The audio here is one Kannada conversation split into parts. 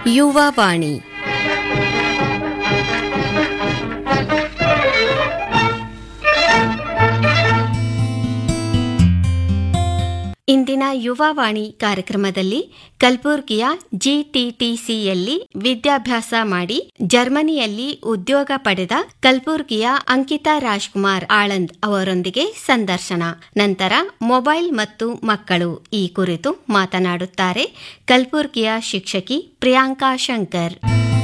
ಯುವವಾಣಿ ಇಂದಿನ ಯುವವಾಣಿ ಕಾರ್ಯಕ್ರಮದಲ್ಲಿ ಕಲಬುರ್ಗಿಯ ಜಿಟಿಟಿಸಿಯಲ್ಲಿ ವಿದ್ಯಾಭ್ಯಾಸ ಮಾಡಿ ಜರ್ಮನಿಯಲ್ಲಿ ಉದ್ಯೋಗ ಪಡೆದ ಕಲಬುರ್ಗಿಯ ಅಂಕಿತಾ ರಾಜ್ಕುಮಾರ್ ಆಳಂದ್ ಅವರೊಂದಿಗೆ ಸಂದರ್ಶನ ನಂತರ ಮೊಬೈಲ್ ಮತ್ತು ಮಕ್ಕಳು ಈ ಕುರಿತು ಮಾತನಾಡುತ್ತಾರೆ ಕಲಬುರ್ಗಿಯ ಶಿಕ್ಷಕಿ ಪ್ರಿಯಾಂಕಾ ಶಂಕರ್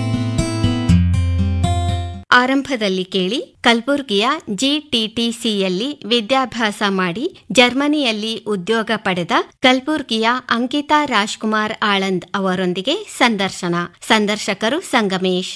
ಆರಂಭದಲ್ಲಿ ಕೇಳಿ ಕಲಬುರ್ಗಿಯ ಜಿಟಿಟಿಸಿಯಲ್ಲಿ ವಿದ್ಯಾಭ್ಯಾಸ ಮಾಡಿ ಜರ್ಮನಿಯಲ್ಲಿ ಉದ್ಯೋಗ ಪಡೆದ ಕಲಬುರ್ಗಿಯ ಅಂಕಿತಾ ರಾಜ್ಕುಮಾರ್ ಆಳಂದ್ ಅವರೊಂದಿಗೆ ಸಂದರ್ಶನ ಸಂದರ್ಶಕರು ಸಂಗಮೇಶ್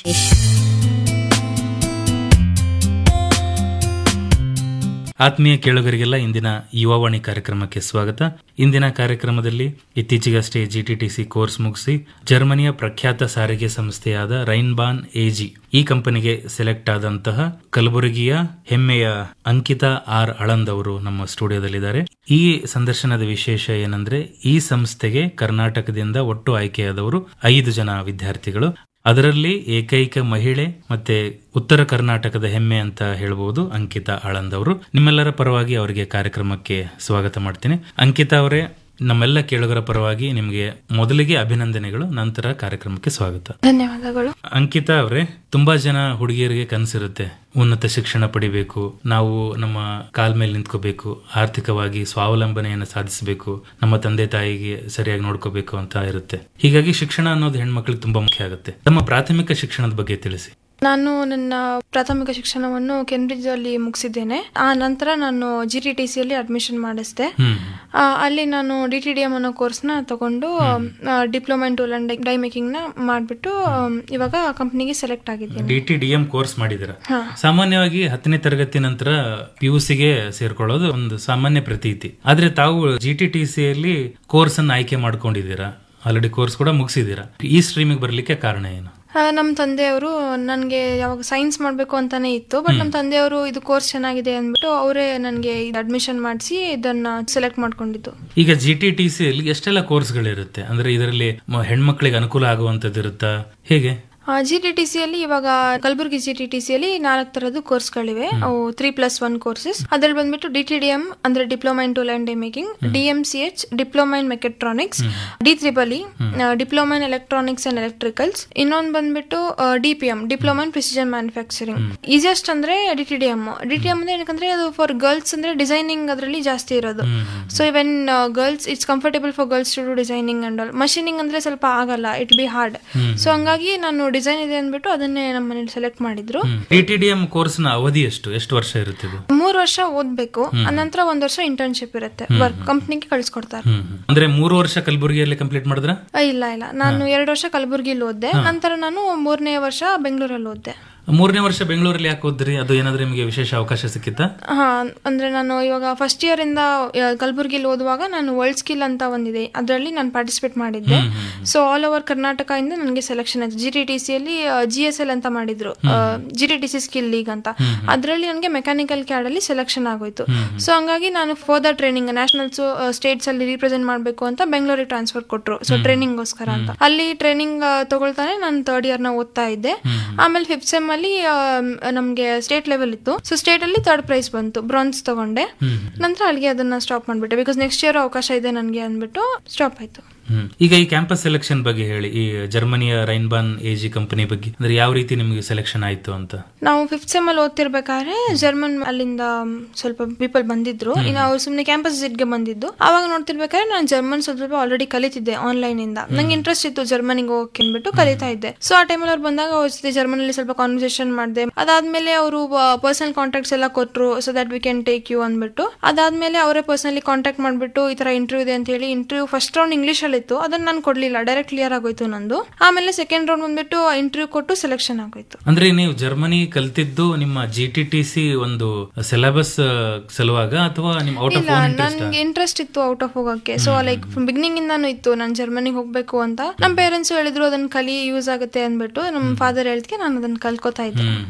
ಆತ್ಮೀಯ ಕೇಳುಗರಿಗೆಲ್ಲ ಇಂದಿನ ಯುವವಾಣಿ ಕಾರ್ಯಕ್ರಮಕ್ಕೆ ಸ್ವಾಗತ ಇಂದಿನ ಕಾರ್ಯಕ್ರಮದಲ್ಲಿ ಇತ್ತೀಚೆಗಷ್ಟೇ ಜಿಟಿಟಿಸಿ ಕೋರ್ಸ್ ಮುಗಿಸಿ ಜರ್ಮನಿಯ ಪ್ರಖ್ಯಾತ ಸಾರಿಗೆ ಸಂಸ್ಥೆಯಾದ ರೈನ್ಬಾನ್ ಎಜಿ ಈ ಕಂಪನಿಗೆ ಸೆಲೆಕ್ಟ್ ಆದಂತಹ ಕಲಬುರಗಿಯ ಹೆಮ್ಮೆಯ ಅಂಕಿತಾ ಆರ್ ಅಳಂದ್ ಅವರು ನಮ್ಮ ಸ್ಟುಡಿಯೋದಲ್ಲಿದ್ದಾರೆ ಈ ಸಂದರ್ಶನದ ವಿಶೇಷ ಏನಂದ್ರೆ ಈ ಸಂಸ್ಥೆಗೆ ಕರ್ನಾಟಕದಿಂದ ಒಟ್ಟು ಆಯ್ಕೆಯಾದವರು ಐದು ಜನ ವಿದ್ಯಾರ್ಥಿಗಳು ಅದರಲ್ಲಿ ಏಕೈಕ ಮಹಿಳೆ ಮತ್ತೆ ಉತ್ತರ ಕರ್ನಾಟಕದ ಹೆಮ್ಮೆ ಅಂತ ಹೇಳ್ಬಹುದು ಅಂಕಿತಾ ಆಳಂದ್ ಅವರು ನಿಮ್ಮೆಲ್ಲರ ಪರವಾಗಿ ಅವರಿಗೆ ಕಾರ್ಯಕ್ರಮಕ್ಕೆ ಸ್ವಾಗತ ಮಾಡ್ತೀನಿ ಅಂಕಿತಾ ಅವರೇ ನಮ್ಮೆಲ್ಲ ಕೇಳುಗರ ಪರವಾಗಿ ನಿಮಗೆ ಮೊದಲಿಗೆ ಅಭಿನಂದನೆಗಳು ನಂತರ ಕಾರ್ಯಕ್ರಮಕ್ಕೆ ಸ್ವಾಗತ ಧನ್ಯವಾದಗಳು ಅಂಕಿತಾ ಅವರೇ ತುಂಬಾ ಜನ ಹುಡುಗಿಯರಿಗೆ ಕನಸಿರುತ್ತೆ ಉನ್ನತ ಶಿಕ್ಷಣ ಪಡಿಬೇಕು ನಾವು ನಮ್ಮ ಕಾಲ್ ಮೇಲೆ ನಿಂತ್ಕೋಬೇಕು ಆರ್ಥಿಕವಾಗಿ ಸ್ವಾವಲಂಬನೆಯನ್ನು ಸಾಧಿಸಬೇಕು ನಮ್ಮ ತಂದೆ ತಾಯಿಗೆ ಸರಿಯಾಗಿ ನೋಡ್ಕೋಬೇಕು ಅಂತ ಇರುತ್ತೆ ಹೀಗಾಗಿ ಶಿಕ್ಷಣ ಅನ್ನೋದು ಹೆಣ್ಮಕ್ಳಿಗೆ ತುಂಬಾ ಮುಖ್ಯ ಆಗುತ್ತೆ ತಮ್ಮ ಪ್ರಾಥಮಿಕ ಶಿಕ್ಷಣದ ಬಗ್ಗೆ ತಿಳಿಸಿ ನಾನು ನನ್ನ ಪ್ರಾಥಮಿಕ ಶಿಕ್ಷಣವನ್ನು ಕೆಂಬ್ರಿಡ್ಜ್ ಅಲ್ಲಿ ಮುಗಿಸಿದ್ದೇನೆ ಆ ನಂತರ ನಾನು ಜಿ ಟಿ ಟಿ ಸಿಯಲ್ಲಿ ಅಡ್ಮಿಷನ್ ಮಾಡಿಸಿದೆ ಹ್ಮ್ ಆ, ಅಲ್ಲಿ ನಾನು ಡಿ ಟಿ ಡಿ ಎಂ ಅನ್ನೋ ಕೋರ್ಸ್ನ ತಗೊಂಡು diploma in tool and die making ನ ಮಾಡ್ಬಿಟ್ಟು ಆಮ್, ಇವಾಗ ಕಂಪ್ನಿಗೆ ಸೆಲೆಕ್ಟ್ ಆಗಿದ್ದೀನಿ D T D M course ಮಾಡಿದಿರ ಸಾಮಾನ್ಯವಾಗಿ ಹತ್ತನೇ ತರಗತಿ ನಂತರ ಪಿ ಯು ಸಿಗೆ ಸೇರ್ಕೊಳ್ಳೋದು ಒಂದು ಸಾಮಾನ್ಯ ಪ್ರತೀತಿ ಆದ್ರೆ ತಾವು ಜಿ ಟಿ ಟಿ ಸಿಯಲ್ಲಿ ಕೋರ್ಸ್ ಅನ್ನು ಆಯ್ಕೆ ಮಾಡ್ಕೊಂಡಿದ್ದೀರಾ ಆಲ್ರೆಡಿ ಕೋರ್ಸ್ ಕೂಡ ಮುಗಿಸಿದ್ದೀರಾ ಈ ಸ್ಟ್ರೀಮಿಗೆ ಬರ್ಲಿಕ್ಕೆ ಕಾರಣ ಏನು ಆ, ನಮ್ಮ ತಂದೆಯವರು ನನಗೆ ಯಾವಾಗ ಸೈನ್ಸ್ ಮಾಡಬೇಕು ಅಂತಾನೆ ಇತ್ತು ಬಟ್ ನಮ್ಮ ತಂದೆಯವರು ಇದು ಕೋರ್ಸ್ ಚೆನ್ನಾಗಿದೆ ಅಂದ್ಬಿಟ್ಟು ಅವರೇ ನನಗೆ ಅಡ್ಮಿಷನ್ ಮಾಡಿಸಿ ಇದನ್ನ ಸೆಲೆಕ್ಟ್ ಮಾಡ್ಕೊಂಡಿದ್ದು ಈಗ ಜಿ ಟಿ ಟಿ ಸಿ ಅಲ್ಲಿ ಎಷ್ಟೆಲ್ಲ ಕೋರ್ಸ್ಗಳಿರುತ್ತೆ ಅಂದ್ರೆ ಇದರಲ್ಲಿ ಮ- ಹೆಣ್ಮಕ್ಳಿಗೆ ಅನುಕೂಲ ಆಗುವಂತದ್ದು ಇರುತ್ತಾ ಹೇಗೆ ಜಿ ಟಿ ಟಿ ಸಿಯಲ್ಲಿ ಇವಾಗ ಕಲಬುರಗಿ ಜಿ ಟಿ ಟಿ ಸಿಯಲ್ಲಿ ನಾಲ್ಕು ತರದ್ದು ಕೋರ್ಸ್ಗಳಿವೆ ಅವು ತ್ರೀ ಪ್ಲಸ್ ಒನ್ ಕೋರ್ಸಸ್ ಅದ್ರಲ್ಲಿ ಬಂದ್ಬಿಟ್ಟು ಡಿ ಟಿ ಡಿ ಎಂ ಅಂದ್ರೆ diploma in tool and die making D M C H diploma in mechatronics D triple diploma in electronics and electricals ಇನ್ನೊಂದು ಬಂದ್ಬಿಟ್ಟು D P M diploma in precision manufacturing easiest ಅಂದ್ರೆ D T D M D T M ಅಂದ್ರೆ ಏನಕ್ಕಂದ್ರೆ ಅದು ಫಾರ್ ಗರ್ಲ್ಸ್ ಅಂದ್ರೆ ಡಿಸೈನಿಂಗ್ ಅದರಲ್ಲಿ ಜಾಸ್ತಿ ಇರೋದು so even girls it's comfortable for girls to do designing and all machining ಅಂದ್ರೆ ಸ್ವಲ್ಪ ಆಗಲ್ಲ ಇಟ್ ಬಿ ಹಾರ್ಡ್ ಸೊ ಹಂಗಾಗಿ ನಾನು ಡಿಸೈನ್ ಇದೆ ಅಂದ್ಬಿಟ್ಟು ಅದನ್ನೇ ನಮ್ಮ ಮನೇಲಿ ಸೆಲೆಕ್ಟ್ ಮಾಡಿದ್ರು D T D M course ನ ಅವಧಿ ಎಷ್ಟು ಎಷ್ಟು ವರ್ಷ ಇರುತ್ತೆ ಇದು ಮೂರು ವರ್ಷ ಓದ್ಬೇಕು ಅನಂತರ ಒಂದ್ ವರ್ಷ ಇಂಟರ್ನ್ಶಿಪ್ ಇರುತ್ತೆ ವರ್ಕ್ ಕಂಪ್ನಿಗೆ ಕಳ್ಸಿಕೊಡ್ತಾರೆ ಹ್ಮ್ ಹ್ಮ್. ಅಂದ್ರೆ ಮೂರು ವರ್ಷ ಕಲಬುರಗಿಯಲ್ಲಿ ಕಂಪ್ಲೀಟ್ ಮಾಡಿದ್ರ ಆ, ಇಲ್ಲ ಇಲ್ಲ ನಾನು ಎರಡು ವರ್ಷ ಕಲಬುರ್ಗಿಲಿ ಓದ್ದೆ ನಂತರ ನಾನು ಮೂರನೇ ವರ್ಷ ಬೆಂಗಳೂರಲ್ಲಿ ಓದ್ದೆ ಮೂರನೇ ವರ್ಷ ಬೆಂಗಳೂರಲ್ಲಿ ಯಾಕೆ ಓದ್ರಿ ಅದು ಏನಾದ್ರೂ ನಿಮಗೆ ವಿಶೇಷ ಅವಕಾಶ ಸಿಕ್ಕಿತ್ತಾ ಹಾ ಅಂದ್ರೆ ನಾನು ಇವಾಗ ಫಸ್ಟ್ ಇಯರ್ ಇಂದ ಆ, ಕಲಬುರ್ಗಿಲಿ ಓದುವಾಗ ನಾನು ವರ್ಲ್ಡ್ ಸ್ಕಿಲ್ ಅಂತ ಒಂದಿದೆ ಅದರಲ್ಲಿ ನಾನು ಪಾರ್ಟಿಸಿಪೇಟ್ ಮಾಡಿದ್ದೆ ಸೊ ಆಲ್ ಓವರ್ ಕರ್ನಾಟಕ ಇಂದ ನನಗೆ ಸೆಲೆಕ್ಷನ್ ಆಯ್ತು ಜಿ ಟಿ ಟಿ ಸಿಯಲ್ಲಿ ಜಿ ಎಸ್ ಎಲ್ ಅಂತ ಮಾಡಿದ್ರು G T T C skill league ಅಂತ ಅದರಲ್ಲಿ ನನಗೆ ಮೆಕ್ಯಾನಿಕಲ್ ಕ್ಯಾಡ್ ಅಲ್ಲಿ ಸೆಲೆಕ್ಷನ್ ಆಗೋಯ್ತು ಸೊ ಹಂಗಾಗಿ ನಾನು ಫರ್ದರ್ ಟ್ರೈನಿಂಗ್ ನ್ಯಾಷನಲ್ಸ್ ಸ್ಟೇಟ್ಸ್ ಅಲ್ಲಿ ರಿಪ್ರೆಸೆಂಟ್ ಮಾಡಬೇಕು ಅಂತ ಬೆಂಗಳೂರಿಗೆ ಟ್ರಾನ್ಸ್ಫರ್ ಕೊಟ್ರು ಸೊ ಟ್ರೈನಿಂಗ್ಗೋಸ್ಕರ ಅಂತ ಅಲ್ಲಿ ಟ್ರೈನಿಂಗ್ ತಗೊಳ್ತಾನೆ ನಾನು ಥರ್ಡ್ ಇಯರ್ ನ ಓದ್ತಾ ಇದ್ದೆ ಆಮೇಲೆ ಫಿಫ್ತ್ ಸೆಮ್ ಅಲ್ಲಿ ಆ, ನಮ್ಗೆ ಸ್ಟೇಟ್ ಲೆವೆಲ್ ಇತ್ತು ಸೊ ಸ್ಟೇಟ್ ಅಲ್ಲಿ ಥರ್ಡ್ ಪ್ರೈಸ್ ಬಂತು ಬ್ರಾನ್ಸ್ ತಗೊಂಡೆ ನಂತರ ಅಲ್ಲಿಗೆ ಅದನ್ನ ಸ್ಟಾಪ್ ಮಾಡ್ಬಿಟ್ಟೆ ಬಿಕಾಸ್ ನೆಕ್ಸ್ಟ್ ಇಯರ್ ಅವಕಾಶ ಇದೆ ನನಗೆ ಅಂದ್ಬಿಟ್ಟು ಸ್ಟಾಪ್ ಆಯ್ತು ಹ್ಮ್. ಈಗ ಈ ಕ್ಯಾಂಪಸ್ ಸೆಲೆಕ್ಷನ್ ಬಗ್ಗೆ ಹೇಳಿ ಈ ಜರ್ಮನಿಯ ರೈನ್ಬಾನ್ ಎಜಿ ಕಂಪನಿ ಬಗ್ಗೆ ಅಂದ್ರೆ ಯಾವ ರೀತಿ ನಿಮಗೆ ಸೆಲೆಕ್ಷನ್ ಆಯ್ತು ಅಂತ ನಾವು ಫಿಫ್ತ್ ಸೆಮ್ ಅಲ್ಲಿ ಓದ್ತಿರ್ಬೇಕಾದ್ರೆ ಜರ್ಮನ್ ಅಲ್ಲಿಂದ ಮ್, ಸ್ವಲ್ಪ ಪೀಪಲ್ ಬಂದಿದ್ರು ಇನ್ನು ಅವ್ರು ಸುಮ್ಮನೆ ಕ್ಯಾಂಪಸ್ ಗೆ ಬಂದಿದ್ದು ಅವಾಗ ನೋಡ್ತಿರ್ಬೇಕಾದ್ರೆ ನಾನು ಜರ್ಮನ್ ಸ್ವಲ್ಪ ಸ್ವಲ್ಪ ಆಲ್ರೆಡಿ ಕಲಿತಿದ್ದೆ ಆನ್ಲೈನ್ ಇಂದ ನಂಗೆ ಇಂಟ್ರೆಸ್ಟ್ ಇತ್ತು ಜರ್ಮನಿಗೆ ಹೋಗಕ್ಕೆ ಅಂದ್ಬಿಟ್ಟು ಕಲಿತಾ ಇದ್ದೆ ಸೊ ಆ ಟೈಮಲ್ಲಿ ಅವ್ರು ಬಂದಾಗ ಅವ್ರ ಜೊತೆ ಜರ್ಮನ್ ಅಲ್ಲಿ ಸ್ವಲ್ಪ ಕಾನ್ವರ್ಸೇಷನ್ ಮಾಡಿದೆ ಅದಾದ್ಮೇಲೆ ಅವರು ಪರ್ಸನಲ್ ಕಾಂಟ್ಯಾಕ್ಟ್ಸ್ ಎಲ್ಲ ಕೊಟ್ರು so that we can take you ಅಂದ್ಬಿಟ್ಟು ಅದಾದ್ಮೇಲೆ ಅವರೇ ಪರ್ಸನಲಿ ಕಾಂಟ್ಯಾಕ್ಟ್ ಮಾಡ್ಬಿಟ್ಟು ಈ ತರ ಇಂಟರ್ವ್ಯೂ ಇದೆ ಅಂತ ಹೇಳಿ ಇಂಟರ್ವ್ಯೂ ಫಸ್ಟ್ ರೌಂಡ್ ಇಂಗ್ಲಿಷ್ ಅಲ್ಲಿ ಇತ್ತು ಅದನ್ನ ನಾನು ಕೊಡ್ಲಿಲ್ಲ ಡೈರೆಕ್ಟ್ ಕ್ಲಿಯರ್ ಆಗೋಯ್ತು ನಂದು ಆಮೇಲೆ ಸೆಕೆಂಡ್ ರೌಂಡ್ ಬಂದ್ಬಿಟ್ಟು ಇಂಟರ್ವ್ಯೂ ಕೊಟ್ಟು ಸೆಲೆಕ್ಷನ್ ಆಗೋಯ್ತು ಅಂದ್ರೆ ನೀವು ಜರ್ಮನಿ ಕಲ್ತಿದ್ದು ನಿಮ್ಮ ಜಿ ಟಿ ಟಿ ಸಿ ಒಂದು ಸಿಲೆಬಸ್ ಸಲುವಾಗ ಅಥವಾ ನಿಮ್ಮ ಔಟ್ ಆಫ್ ಇಲ್ಲ ಓನ್ ಇಂಟ್ರೆಸ್ಟ್ ನನ್ಗೆ ಇಂಟ್ರೆಸ್ಟ್ ಇತ್ತು ಔಟ್ ಆಫ್ ಹೋಗಕ್ಕೆ ಸೊ ಲೈಕ್ ಬಿಗಿನಿಂಗ್ ಇಂದಾನು ಇತ್ತು ನಾನು ಜರ್ಮನಿಗೆ ಹೋಗ್ಬೇಕು ಅಂತ ನಮ್ಮ ಪೇರೆಂಟ್ಸ್ ಹೇಳಿದ್ರು ಅದನ್ನ ಕಲಿ ಯೂಸ್ ಆಗುತ್ತೆ ಅಂದ್ಬಿಟ್ಟು ನಮ್ಮ ಫಾದರ್ ಹೇಳಿದ್ಕೆ ನಾನು ಅದನ್ನ ಕಲ್ಕೋತಾ ಇದ್ದೆ ಹ್ಮ್ ಹ್ಮ್ ಹ್ಮ್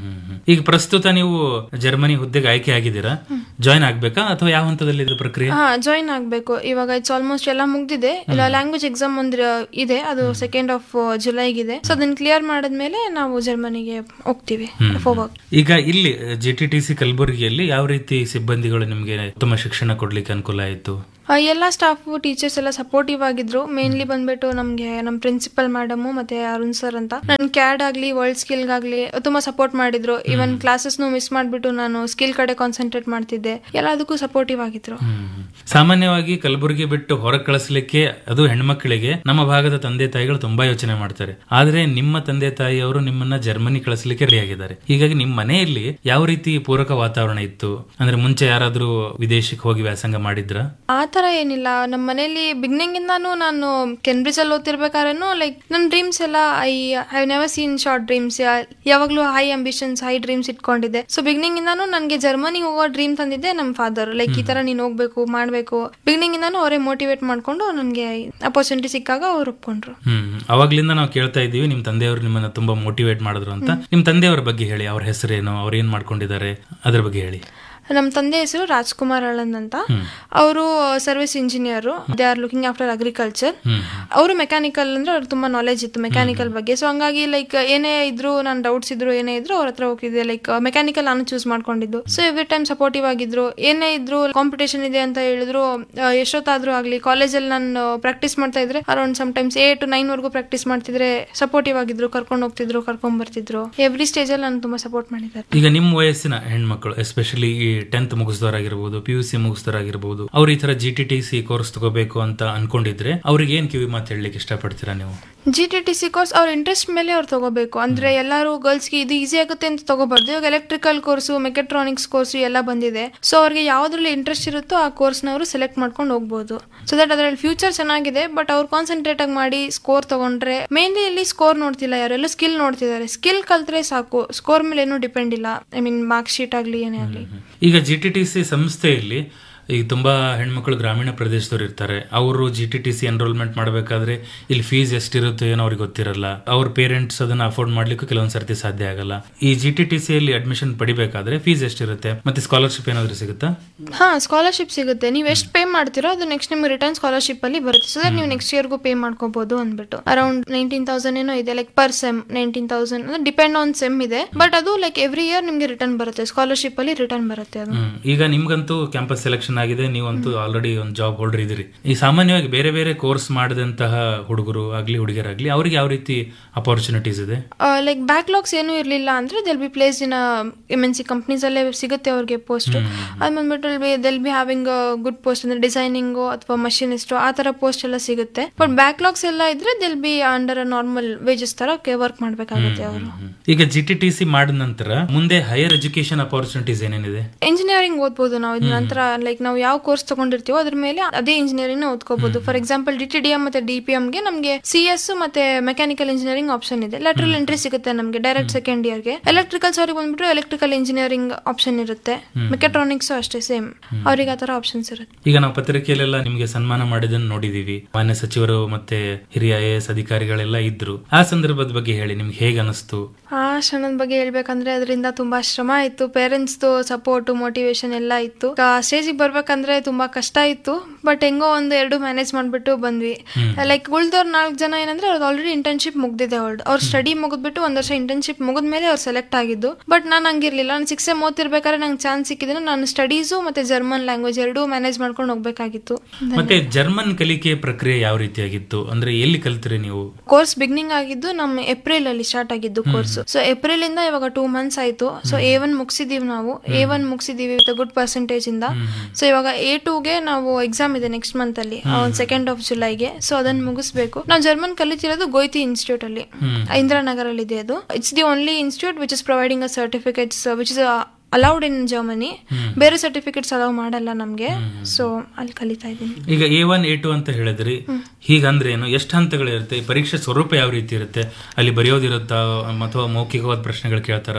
ಈಗ ಪ್ರಸ್ತುತ ನೀವು ಜರ್ಮನಿ ಹುದ್ದೆಗೆ ಆಯ್ಕೆ ಆಗಿದ್ದೀರಾ ಜಾಯ್ನ್ ಆಗ್ಬೇಕಾ ಅಥವಾ ಯಾವ ಹಂತದಲ್ಲಿ ಇದೆ ಪ್ರಕ್ರಿಯೆ ಹಾ ಜಾಯಿನ್ ಆಗ್ಬೇಕು ಇವಾಗ ಇಟ್ಸ್ ಆಲ್ಮೋಸ್ಟ್ ಎಲ್ಲ ಮುಗ್ದಿದೆ ಇಲ್ಲ ಲ್ಯಾಂಗ್ವೇಜ್ ಎಕ್ಸಾಮ್ ಒಂದು ಇದೆ ಅದು ಸೆಕೆಂಡ್ ಆಫ್ ಜುಲೈಗಿದೆ ಸೊ ಅದನ್ನ ಕ್ಲಿಯರ್ ಮಾಡಿದ್ಮೇಲೆ ನಾವು ಜರ್ಮನಿಗೆ ಹೋಗ್ತೀವಿ ಫಾರ್ ವರ್ಕ್ ಈಗ ಇಲ್ಲಿ ಜಿ ಟಿ ಟಿ ಸಿ ಕಲಬುರಗಿಯಲ್ಲಿ ಯಾವ ರೀತಿ ಸಿಬ್ಬಂದಿಗಳು ನಿಮ್ಗೆ ಉತ್ತಮ ಶಿಕ್ಷಣ ಕೊಡ್ಲಿಕ್ಕೆ ಅನುಕೂಲ ಆಯ್ತು ಎಲ್ಲ ಸ್ಟಾಫ್ ಟೀಚರ್ಸ್ ಎಲ್ಲ ಸಪೋರ್ಟಿವ್ ಆಗಿದ್ರು ಮೇನ್ಲಿ ಬಂದ್ಬಿಟ್ಟು ನಮ್ಗೆ ನಮ್ಮ ಪ್ರಿನ್ಸಿಪಲ್ ಮೇಡಮ್ ಮತ್ತೆ ಅರುಣ್ ಸರ್ ಅಂತ ನನ್ ಕ್ಯಾಡ್ ಆಗ್ಲಿ ವರ್ಲ್ಡ್ ಸ್ಕಿಲ್ ಆಗ್ಲಿ ತುಂಬಾ ಸಪೋರ್ಟ್ ಮಾಡಿದ್ರು ಇವನ್ ಕ್ಲಾಸಸ್ ಮಿಸ್ ಮಾಡ್ಬಿಟ್ಟು ನಾನು ಸ್ಕಿಲ್ ಕಡೆ ಕಾನ್ಸಂಟ್ರೇಟ್ ಮಾಡ್ತಿದ್ದೆ ಎಲ್ಲದಕ್ಕೂ ಸಪೋರ್ಟಿವ್ ಆಗಿದ್ರು ಹ್ಮ್. ಸಾಮಾನ್ಯವಾಗಿ ಕಲಬುರಗಿ ಬಿಟ್ಟು ಹೊರಗೆ ಕಳಿಸ್ಲಿಕ್ಕೆ ಅದು ಹೆಣ್ಮಕ್ಳಿಗೆ ನಮ್ಮ ಭಾಗದ ತಂದೆ ತಾಯಿಗಳು ತುಂಬಾ ಯೋಚನೆ ಮಾಡ್ತಾರೆ ಆದ್ರೆ ನಿಮ್ಮ ತಂದೆ ತಾಯಿಯವರು ನಿಮ್ಮನ್ನ ಜರ್ಮನಿ ಕಳಿಸ್ಲಿಕ್ಕೆ ರೆಡಿ ಆಗಿದ್ದಾರೆ ಹೀಗಾಗಿ ನಿಮ್ಮ ಮನೆಯಲ್ಲಿ ಯಾವ ರೀತಿ ಪೂರಕ ವಾತಾವರಣ ಇತ್ತು ಅಂದ್ರೆ ಮುಂಚೆ ಯಾರಾದ್ರೂ ವಿದೇಶಕ್ಕೆ ಹೋಗಿ ವ್ಯಾಸಂಗ ಮಾಡಿದ್ರ ಆ ತರ ಏನಿಲ್ಲ ನಮ್ಮ ಮನೇಲಿ ಬಿಗ್ನಿಂಗ್ ಇಂದಾನು ನಾನು ಕೆನ್ಬ್ರಿಜ್ ಅಲ್ಲಿ ಓದ್ತಿರ್ಬೇಕಾದ್ರೂ ಲೈಕ್ ನನ್ನ ಡ್ರೀಮ್ಸ್ ಎಲ್ಲ I have never seen short dreams ಯಾವಾಗ್ಲೂ ಹೈ ಅಂಬಿಷನ್ಸ್ ಹೈ ಡ್ರೀಮ್ಸ್ ಇಟ್ಕೊಂಡಿದ್ದೆ ಸೊ ಬಿಗ್ನಿಂಗ್ ಇಂದಾನು ನನಗೆ ಜರ್ಮನಿ ಹೋಗೋ ಡ್ರೀಮ್ ತಂದಿದ್ದೆ ನಮ್ಮ ಫಾದರ್ ಲೈಕ್ ಈ ತರ ನೀನ್ ಹೋಗ್ಬೇಕು ಮಾಡ್ಬೇಕು ಬಿಗ್ನಿಂಗ್ ಇಂದಾನು ಅವರೇ ಮೋಟಿವೇಟ್ ಮಾಡ್ಕೊಂಡು ನನಗೆ ಅಪರ್ಚುನಿಟಿ ಸಿಕ್ಕಾಗ ಅವ್ರು ಒಪ್ಕೊಂಡ್ರು ಹ್ಮ್ ಅವಾಗ್ಲಿಂದ ನಾವು ಕೇಳ್ತಾ ಇದ್ದೀವಿ ನಿಮ್ ತಂದೆಯವರು ನಿಮ್ಮನ್ನ ತುಂಬಾ ಮೋಟಿವೇಟ್ ಮಾಡಿದ್ರು ಅಂತ ನಿಮ್ ತಂದೆಯವರ ಬಗ್ಗೆ ಹೇಳಿ ಅವ್ರ ಹೆಸರೇನು ಅವ್ರು ಏನ್ ಮಾಡ್ಕೊಂಡಿದ್ದಾರೆ ಅದ್ರ ಬಗ್ಗೆ ಹೇಳಿ ನಮ್ಮ ತಂದೆ ಹೆಸರು ರಾಜ್ಕುಮಾರ್ ಆಳಂದ್ ಅಂತ ಅವರು service engineer they are looking after agriculture hmm ಅವರು ಮೆಕ್ಯಾನಿಕಲ್ ಅಂದ್ರೆ ಅವ್ರಿಗೆ ತುಂಬಾ ನಾಲೆಜ್ ಇತ್ತು ಮೆಕ್ಯಾನಿಕಲ್ ಬಗ್ಗೆ ಸೊ ಹಂಗಾಗಿ ಲೈಕ್ ಏನೇ ಇದ್ರು ನಾನು ಡೌಟ್ಸ್ ಇದ್ರು ಏನೇ ಇದ್ರು ಅವ್ರ ಹತ್ರ ಹೋಗಿದ್ದೆ ಲೈಕ್ ಮೆಕ್ಯಾನಿಕಲ್ ನಾನು ಚೂಸ್ ಮಾಡ್ಕೊಂಡಿದ್ದು ಸೊ ಎವ್ರಿ ಟೈಮ್ ಸಪೋರ್ಟಿವ್ ಆಗಿದ್ರು ಏನೇ ಇದ್ರು ಕಾಂಪಿಟೇಷನ್ ಇದೆ ಅಂತ ಹೇಳಿದ್ರು ಆ, ಎಷ್ಟೊತ್ತಾದ್ರೂ ಆಗ್ಲಿ ಕಾಲೇಜಲ್ಲಿ ನಾನು ಪ್ರಾಕ್ಟೀಸ್ ಮಾಡ್ತಾ ಇದ್ರೆ around sometimes eight to nine ವರ್ಗೂ ಪ್ರಾಕ್ಟೀಸ್ ಮಾಡ್ತಿದ್ರೆ ಸಪೋರ್ಟಿವ್ ಆಗಿದ್ರು ಕರ್ಕೊಂಡು ಹೋಗ್ತಿದ್ರು ಕರ್ಕೊಂಡ್ ಬರ್ತಿದ್ರು ಎವ್ರಿ ಸ್ಟೇಜ್ ಅಲ್ಲಿ ನಾನು ತುಂಬಾ ಸಪೋರ್ಟ್ ಮಾಡಿದ್ದಾರೆ ಈಗ ನಿಮ್ಮ ವಯಸ್ಸಿನ ಹೆಣ್ಮಕ್ಳು ಎಸ್ಪೆಷಲಿ ಈ ಟೆಂತ್ ಮುಗಿಸಿದವರಾಗಿರ್ಬೋದು ಪಿ ಯು ಸಿ ಮುಗಿಸಿದವರಾಗಿರ್ಬೋದು ಅವ್ರು ಈ ತರ G T T C course ತಗೋಬೇಕು ಅಂತ ಅನ್ಕೊಂಡಿದ್ರೆ ಅವ್ರಿಗೆ ಏನ್ ಕಿವಿ ಮಾತು ಹೇಳಲಿಕ್ಕೆ ಇಷ್ಟಪಡ್ತೀರಾ ನೀವು G T T C course ಅವ್ರ ಇಂಟ್ರೆಸ್ಟ್ ಮೇಲೆ ಅವ್ರು ತಗೋಬೇಕು ಅಂದ್ರೆ ಎಲ್ಲರೂ ಗರ್ಲ್ಸ್ಗೆ ಇದು ಈಸಿ ಆಗುತ್ತೆ ಅಂತ ತಗೋಬಾರ್ದು ಇವಾಗ ಎಲೆಕ್ಟ್ರಿಕಲ್ ಕೋರ್ಸು ಮೆಕೆಟ್ರಾನಿಕ್ಸ್ ಕೋರ್ಸು ಎಲ್ಲ ಬಂದಿದೆ ಸೊ ಅವ್ರಿಗೆ ಯಾವ್ದ್ರಲ್ಲಿ ಇಂಟ್ರೆಸ್ಟ್ ಇರುತ್ತೋ ಆ ಕೋರ್ಸ್ನ ಅವರು ಸೆಲೆಕ್ಟ್ ಮಾಡ್ಕೊಂಡು ಹೋಗ್ಬೋದು ಸೊ ದಟ್ ಅದರಲ್ಲಿ ಫ್ಯೂಚರ್ ಚೆನ್ನಾಗಿದೆ ಬಟ್ ಅವ್ರು ಕಾನ್ಸಂಟ್ರೇಟ್ ಆಗಿ ಮಾಡಿ ಸ್ಕೋರ್ ತಗೊಂಡ್ರೆ ಮೇನ್ಲಿ ಇಲ್ಲಿ ಸ್ಕೋರ್ ನೋಡ್ತಿಲ್ಲ ಯಾರೆಲ್ಲ ಸ್ಕಿಲ್ ನೋಡ್ತಿದ್ದಾರೆ ಸ್ಕಿಲ್ ಕಲ್ತ್ರೆ ಸಾಕು ಸ್ಕೋರ್ ಮೇಲೆ ಏನೂ ಡಿಪೆಂಡ್ ಇಲ್ಲ ಐ ಮೀನ್ ಮಾರ್ಕ್ ಶೀಟ್ ಆಗಲಿ ಏನೇ ಆಗಲಿ ಈಗ ಜಿ ಟಿ ಟಿ ಸಿ ಸಂಸ್ಥೆಯಲ್ಲಿ ಈಗ ತುಂಬಾ ಹೆಣ್ಮಕ್ಳು ಗ್ರಾಮೀಣ ಪ್ರದೇಶದವ್ರು ಇರ್ತಾರೆ ಅವರು G T T C enrolment ಮಾಡಬೇಕಾದ್ರೆ ಇಲ್ಲಿ ಫೀಸ್ ಎಷ್ಟಿರುತ್ತೋ ಏನೋ ಅವ್ರಿಗೆ ಗೊತ್ತಿರಲ್ಲ ಅವ್ರ ಪೇರೆಂಟ್ಸ್ ಅದನ್ನ ಅಫೋರ್ಡ್ ಮಾಡ್ಲಿಕ್ಕೂ ಕೆಲವೊಂದ್ ಸರ್ತಿ ಸಾಧ್ಯ ಆಗಲ್ಲ ಈ ಜಿ ಟಿ ಟಿ ಸಿ ಅಲ್ಲಿ ಅಡ್ಮಿಷನ್ ಪಡಿಬೇಕಾದ್ರೆ ಫೀಸ್ ಎಷ್ಟಿರುತ್ತೆ ಮತ್ತೆ ಸ್ಕಾಲರ್ಶಿಪ್ ಏನಾದ್ರು ಸಿಗುತ್ತಾ ಹಾ ಸ್ಕಾಲರ್ಶಿಪ್ ಸಿಗುತ್ತೆ ನೀವು ಎಷ್ಟು ಪೇ ಮಾಡ್ತೀರೋ ಅದು ನೆಕ್ಸ್ಟ್ ನಿಮ್ಗೆ ರಿಟರ್ನ್ ಸ್ಕಾಲರ್ಶಿಪ್ ಅಲ್ಲಿ ಬರುತ್ತೆ ಸೊ ದಟ್ ನೀವು ನೆಕ್ಸ್ಟ್ ಇಯರ್ಗೂ ಪೇ ಮಾಡ್ಕೋಬಹುದು ಅಂದ್ಬಿಟ್ಟು ಅರೌಂಡ್ ನೈನ್ಟೀನ್ ತೌಸಂಡ್ ಏನೋ ಇದೆ like per sem nineteen thousand ಅಂದ್ರೆ ಡಿಪೆಂಡ್ ಆನ್ ಸೆಮ್ ಇದೆ ಬಟ್ ಅದು ಲೈಕ್ ಎವ್ರಿ ಇಯರ್ ನಿಮ್ಗೆ ರಿಟರ್ನ್ ಬರುತ್ತೆ ಸ್ಕಾಲರ್ಶಿಪ್ ಅಲ್ಲಿ ರಿಟರ್ನ್ ಬರುತ್ತೆ ಅದು ಹ್ಮ್. ಈಗ ನಿಮ್ಗಂತೂ ಕ್ಯಾಂಪಸ್ ಸೆಲೆಕ್ಷನ್ ಆಗಿದೆ ನೀವಂತೂ ಆಲ್ರೆಡಿ ಒಂದು ಜಾಬ್ ಹೋಲ್ಡರ್ ಇದ್ದೀರಿ ಈ ಸಾಮಾನ್ಯವಾಗಿ ಬೇರೆ ಬೇರೆ ಕೋರ್ಸ್ ಮಾಡಿದಂತಹ ಹುಡುಗರು ಆಗ್ಲಿ ಹುಡುಗಿಯರಾಗ್ಲಿ ಅವ್ರಿಗೆ ಯಾವ ರೀತಿ ಅಪರ್ಚುನಿಟೀಸ್ ಇದೆ ಲೈಕ್ ಬ್ಯಾಕ್ಲಾಗ್ಸ್ ಏನೂ ಇರಲಿಲ್ಲ ಅಂದ್ರೆ they'll be place in M N C companies ಅಲ್ಲೇ ಸಿಗುತ್ತೆ ಅವ್ರಿಗೆ ಪೋಸ್ಟ್ ಅದು ಬಂದ್ಬಿಟ್ಟು they'll be having good post ಅಂದ್ರೆ ಡಿಸೈನಿಂಗು ಅಥವಾ ಮಷಿನಿಸ್ಟು ಆ ತರ ಪೋಸ್ಟ್ ಎಲ್ಲ ಸಿಗುತ್ತೆ ಬಟ್ ಬ್ಯಾಕ್ಲಾಗ್ಸ್ ಎಲ್ಲ ಇದ್ರೆ they'll be under normal wages ತರ ವರ್ಕ್ ಮಾಡ್ಬೇಕಾಗುತ್ತೆ ಅವರು ಈಗ ಜಿ ಟಿ ಟಿ ಸಿ ಮಾಡಿದ ನಂತರ ಮುಂದೆ ಹೈಯರ್ ಎಜುಕೇಶನ್ ಅಪರ್ಚುನಿಟೀಸ್ ಏನೇನಿದೆ ಇಂಜಿನಿಯರಿಂಗ್ ಓದ್ಬೋದು ನಾವು ಇದ್ರ ನಂತರ ಲೈಕ್ ನಾವು ಯಾವ ಕೋರ್ಸ್ ತಗೊಂಡಿರ್ತೀವೋ ಅದ್ರ ಮೇಲೆ ಅದೇ ಇಂಜಿನಿಯರಿಂಗ್ ಓದ್ಕೋಬಹುದು for example D T D M ಮತ್ತೆ ಡಿ ಪಿ ಗೆ ನಮಗೆ ಸಿ ಎಸ್ ಮತ್ತೆ ಮೆಕ್ಯಾನಿಕಲ್ ಇಂಜಿನಿಯರಿಂಗ್ ಆಪ್ಷನ್ ಇದೆ ಲೆಟ್ರಲ್ ಎಂಟ್ರಿ ಸಿಗುತ್ತೆ ನಮಗೆ ಡೈರೆಕ್ಟ್ ಸೆಕೆಂಡ್ ಇಯರ್ಗೆ ಎಲೆಕ್ಟ್ರಿಕಲ್ಸ್ ಅವ್ರಿಗೆ ಬಂದ್ಬಿಟ್ಟು ಎಲೆಕ್ಟ್ರಿಕಲ್ ಇಂಜಿನಿಯರಿಂಗ್ ಆಪ್ಷನ್ ಇರುತ್ತೆ ಮೆಕ್ಯಾಟ್ರಾನಿಕ್ಸ್ ಅಷ್ಟೇ ಸೇಮ್ ಅವ್ರಿಗೆ ಆ ತರ ಆಪ್ಷನ್ಸ್ ಇರುತ್ತೆ ಈಗ ನಾವು ಪತ್ರಿಕೆಯಲ್ಲೆಲ್ಲ ನಿಮ್ಗೆ ಸನ್ಮಾನ ಮಾಡಿದ್ದನ್ನು ನೋಡಿದೀವಿ ಮಾನ್ಯ ಸಚಿವರು ಮತ್ತೆ ಹಿರಿಯ ಐ ಎಸ್ ಅಧಿಕಾರಿಗಳೆಲ್ಲ ಇದ್ರು ಆ ಸಂದರ್ಭದ ಬಗ್ಗೆ ಹೇಳಿ ನಿಮ್ಗೆ ಹೇಗೆ ಅನಿಸ್ತು ಆ ಕ್ಷಣದ ಬಗ್ಗೆ ಹೇಳ್ಬೇಕಂದ್ರೆ ಅದರಿಂದ ತುಂಬಾ ಶ್ರಮ ಇತ್ತು ಪೇರೆಂಟ್ಸ್ ಸಪೋರ್ಟ್ ಮೋಟಿವೇಶನ್ ಎಲ್ಲ ಇತ್ತು ಸ್ಟೇಜಿಗೆ ಬರ್ಬೇಕಂದ್ರೆ ತುಂಬಾ ಕಷ್ಟ ಇತ್ತು ಬಟ್ ಹೆಂಗೋ ಒಂದು ಎರಡು ಮ್ಯಾನೇಜ್ ಮಾಡ್ಬಿಟ್ಟು ಬಂದ್ವಿ ಲೈಕ್ ಉಳ್ದವ್ರು ನಾಲ್ಕು ಜನ ಏನಂದ್ರೆ ಅವ್ರದ್ದು ಆಲ್ರೆಡಿ ಇಂಟರ್ನ್ಶಿಪ್ ಮುಗ್ದಿದೆ ಅವ್ರದ್ದು ಅವ್ರ ಸ್ಟಡಿ ಮುಗಿದ್ಬಿಟ್ಟು ಒಂದ್ ವರ್ಷ ಇಂಟರ್ನ್ಶಿಪ್ ಮುಗಿದ್ಮೇಲೆ ಅವ್ರು ಸೆಲೆಕ್ಟ್ ಆಗಿದ್ದು ಬಟ್ ನಾನು ಹಂಗಿರ್ಲಿಲ್ಲ ನಾನು ಸಿಕ್ಸ್ ಎಮ್ ಓದ್ತಿರ್ಬೇಕಾದ್ರೆ ನಂಗೆ ಚಾನ್ಸ್ ಸಿಕ್ಕಿದ್ರೆ ನಾನು ಸ್ಟಡೀಸು ಮತ್ತೆ ಜರ್ಮನ್ ಲ್ಯಾಂಗ್ವೇಜ್ ಎರಡೂ ಮ್ಯಾನೇಜ್ ಮಾಡ್ಕೊಂಡು ಹೋಗ್ಬೇಕಾಗಿತ್ತು ಮತ್ತೆ ಜರ್ಮನ್ ಕಲಿಕೆ ಪ್ರಕ್ರಿಯೆ ಯಾವ ರೀತಿಯಾಗಿತ್ತು ಅಂದ್ರೆ ಎಲ್ಲಿ ಕಲ್ತ್ರಿ ನೀವು ಕೋರ್ಸ್ ಬಿಗ್ನಿಂಗ್ ಆಗಿದ್ದು ನಮ್ಮ ಏಪ್ರಿಲ್ ಅಲ್ಲಿ ಸ್ಟಾರ್ಟ್ ಆಗಿದ್ದು ಕೋರ್ಸ್ ಸೊ ಏಪ್ರಿಲ್ ಇಂದ ಇವಾಗ ಟೂ ಮಂತ್ಸ್ ಆಯ್ತು ಸೊ ಎ ಒನ್ ಮುಗಿಸಿದೀವಿ ನಾವು ಎ ಒನ್ ಮುಗಿಸಿದೀವಿ ವಿತ್ ಗುಡ್ ಪರ್ಸೆಂಟೇಜ್ ಇಂದ ಸೊ ಇವಾಗ ಎ ಟೂಗೆ ನಾವು ಎಕ್ಸಾಮ್ ಇದೆ ನೆಕ್ಸ್ಟ್ ಮಂತ್ ಅಲ್ಲಿ ಸೆಕೆಂಡ್ ಆಫ್ ಜುಲೈಗೆ ಸೊ ಅದನ್ನ ಮುಗಿಸ್ಬೇಕು ನಾವು ಜರ್ಮನ್ ಕಲಿತಿರೋದು ಗೋಯ್ತಿ ಇನ್ಸ್ಟಿಟ್ಯೂಟ್ ಅಲ್ಲಿ ಇಂದಿರಾನಗರ್ ಅಲ್ಲಿ ಇದೆ ಅದು it's the only institute which is providing a certificates which is allowed in Germany ಬೇರೆ ಸರ್ಟಿಫಿಕೇಟ್ಸ್ ಅಲೌ ಮಾಡಲ್ಲ ನಮ್ಗೆ ಸೊ ಅಲ್ಲಿ ಕಲಿತಾ ಇದ್ದೀನಿ ಈಗ ಎ ಒನ್ ಎ ಟು ಅಂತ ಹೇಳಿದ್ರಿ ಹೀಗಂದ್ರೆ ಏನು ಎಷ್ಟು ಹಂತಗಳಿರುತ್ತೆ ಈ ಪರೀಕ್ಷೆ ಸ್ವರೂಪ ಯಾವ ರೀತಿ ಇರುತ್ತೆ ಅಲ್ಲಿ ಬರೆಯೋದಿರುತ್ತಾ ಅಥವಾ ಮೌಖಿಕವಾದ ಪ್ರಶ್ನೆಗಳು ಕೇಳ್ತಾರ